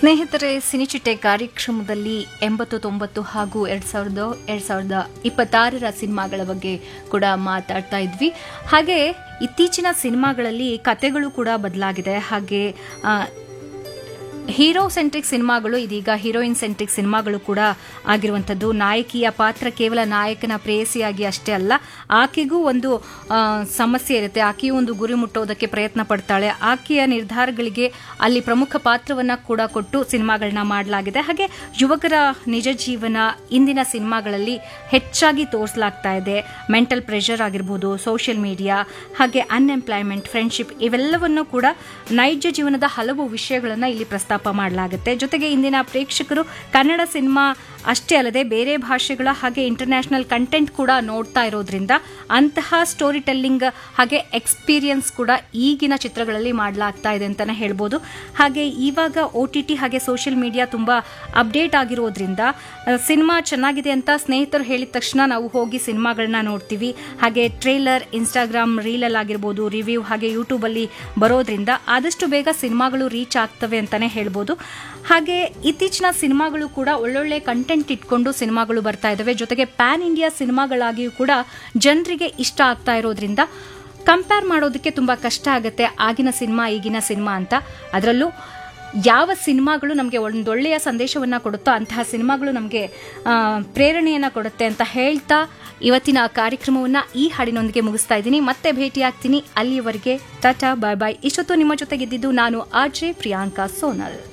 ಸ್ನೇಹಿತರೆ ಸಿನಿಚಿಟ್ಟೆ ಕಾರ್ಯಕ್ರಮದಲ್ಲಿ ಎಂಬತ್ತು ತೊಂಬತ್ತು ಹಾಗೂ ಎರಡ್ ಸಾವಿರದ ಎರಡ್ ಸಾವಿರದ ಇಪ್ಪತ್ತಾರರ ಸಿನಿಮಾಗಳ ಬಗ್ಗೆ ಕೂಡ ಮಾತಾಡ್ತಾ ಇದ್ವಿ ಹಾಗೆ ಇತ್ತೀಚಿನ ಸಿನಿಮಾಗಳಲ್ಲಿ ಕತೆಗಳು ಕೂಡ ಬದಲಾಗಿದೆ ಹಾಗೆ ಆ, ಹೀರೋ ಸೆಂಟ್ರಿಕ್ ಸಿನಿಮಾಗಳು ಇದೀಗ ಹೀರೋಯಿನ್ ಸೆಂಟ್ರಿಕ್ ಸಿನಿಮಾಗಳು ಕೂಡ ಆಗಿರುವಂಥದ್ದು ನಾಯಕಿಯ ಪಾತ್ರ ಕೇವಲ ನಾಯಕನ ಪ್ರೇಯಸಿಯಾಗಿ ಅಷ್ಟೇ ಅಲ್ಲ ಆಕೆಗೂ ಒಂದು ಆ, ಸಮಸ್ಯೆ ಇರುತ್ತೆ ಆಕೆಯೂ ಒಂದು ಗುರಿ ಮುಟ್ಟೋದಕ್ಕೆ ಪ್ರಯತ್ನ ಪಡ್ತಾಳೆ ಆಕೆಯ ನಿರ್ಧಾರಗಳಿಗೆ ಅಲ್ಲಿ ಪ್ರಮುಖ ಪಾತ್ರವನ್ನ ಕೂಡ ಕೊಟ್ಟು ಸಿನಿಮಾಗಳನ್ನ ಮಾಡಲಾಗಿದೆ ಹಾಗೆ ಯುವಕರ ನಿಜ ಜೀವನ ಇಂದಿನ ಸಿನಿಮಾಗಳಲ್ಲಿ ಹೆಚ್ಚಾಗಿ ತೋರಿಸಲಾಗ್ತಾ ಇದೆ ಮೆಂಟಲ್ ಪ್ರೆಷರ್ ಆಗಿರ್ಬೋದು ಸೋಷಿಯಲ್ ಮೀಡಿಯಾ ಹಾಗೆ ಅನ್ಎಂಪ್ಲಾಯ್ಮೆಂಟ್ ಫ್ರೆಂಡ್ಶಿಪ್ ಇವೆಲ್ಲವನ್ನು ಕೂಡ ನೈಜ ಜೀವನದ ಹಲವು ವಿಷಯಗಳನ್ನು ಇಲ್ಲಿ ಪ್ರಸ್ತಾಪ ಮಾಡಲಾಗುತ್ತೆ ಜೊತೆಗೆ ಇಂದಿನ ಪ್ರೇಕ್ಷಕರು ಕನ್ನಡ ಸಿನಿಮಾ ಅಷ್ಟೇ ಅಲ್ಲದೆ ಬೇರೆ ಭಾಷೆಗಳ ಹಾಗೆ ಇಂಟರ್ನ್ಯಾಷನಲ್ ಕಂಟೆಂಟ್ ಕೂಡ ನೋಡ್ತಾ ಇರೋದ್ರಿಂದ ಅಂತಹ ಸ್ಟೋರಿ ಟೆಲ್ಲಿಂಗ್ ಹಾಗೆ ಎಕ್ಸ್ಪೀರಿಯನ್ಸ್ ಕೂಡ ಈಗಿನ ಚಿತ್ರಗಳಲ್ಲಿ ಮಾಡಲಾಗ್ತಾ ಇದೆ ಅಂತಾನೆ ಹೇಳ್ಬೋದು ಹಾಗೆ ಇವಾಗ ಒ ಟಿ ಟಿ ಹಾಗೆ ಸೋಷಿಯಲ್ ಮೀಡಿಯಾ ತುಂಬಾ ಅಪ್ಡೇಟ್ ಆಗಿರೋದ್ರಿಂದ ಆ, ಸಿನಿಮಾ ಚೆನ್ನಾಗಿದೆ ಅಂತ ಸ್ನೇಹಿತರು ಹೇಳಿದ ತಕ್ಷಣ ನಾವು ಹೋಗಿ ಸಿನಿಮಾಗಳನ್ನ ನೋಡ್ತೀವಿ ಹಾಗೆ ಟ್ರೇಲರ್ ಇನ್ಸ್ಟಾಗ್ರಾಮ್ ರೀಲಲ್ಲಿ ಆಗಿರ್ಬೋದು ರಿವ್ಯೂ ಹಾಗೆ ಯೂಟ್ಯೂಬಲ್ಲಿ ಬರೋದ್ರಿಂದ ಆದಷ್ಟು ಬೇಗ ಸಿನಿಮಾಗಳು ರೀಚ್ ಆಗ್ತವೆ ಅಂತಾನೆ ಹೇಳ್ಬೋದು ಹಾಗೆ ಇತ್ತೀಚಿನ ಸಿನಿಮಾಗಳು ಕೂಡ ಒಳ್ಳೊಳ್ಳೆ ಕಂಟೆಂಟ್ ಇಟ್ಕೊಂಡು ಸಿನಿಮಾಗಳು ಬರ್ತಾ ಇದಾವೆ ಜೊತೆಗೆ ಪ್ಯಾನ್ ಇಂಡಿಯಾ ಸಿನಿಮಾಗಳಾಗಿಯೂ ಕೂಡ ಜನರಿಗೆ ಇಷ್ಟ ಆಗ್ತಾ ಇರೋದ್ರಿಂದ ಕಂಪೇರ್ ಮಾಡೋದಕ್ಕೆ ತುಂಬಾ ಕಷ್ಟ ಆಗುತ್ತೆ ಆಗಿನ ಸಿನಿಮಾ ಈಗಿನ ಸಿನಿಮಾ ಅಂತ ಅದರಲ್ಲೂ ಯಾವ ಸಿನಿಮಾಗಳು ನಮಗೆ ಒಂದೊಳ್ಳೆಯ ಸಂದೇಶವನ್ನ ಕೊಡುತ್ತೋ ಅಂತಹ ಸಿನಿಮಾಗಳು ನಮಗೆ ಪ್ರೇರಣೆಯನ್ನ ಕೊಡುತ್ತೆ ಅಂತ ಹೇಳ್ತಾ ಇವತ್ತಿನ ಕಾರ್ಯಕ್ರಮವನ್ನ ಈ ಹಾಡಿನೊಂದಿಗೆ ಮುಗಿಸ್ತಾ ಇದ್ದೀನಿ ಮತ್ತೆ ಭೇಟಿಯಾಗ್ತೀನಿ ಅಲ್ಲಿಯವರೆಗೆ ಟಾಟಾ ಬಾಯ್ ಬಾಯ್ ಇಷ್ಟೊತ್ತು ನಿಮ್ಮ ಜೊತೆಗಿದ್ದಿದ್ದು ನಾನು ಆರ್ ಜೆ ಪ್ರಿಯಾಂಕಾ ಸೋನಲ್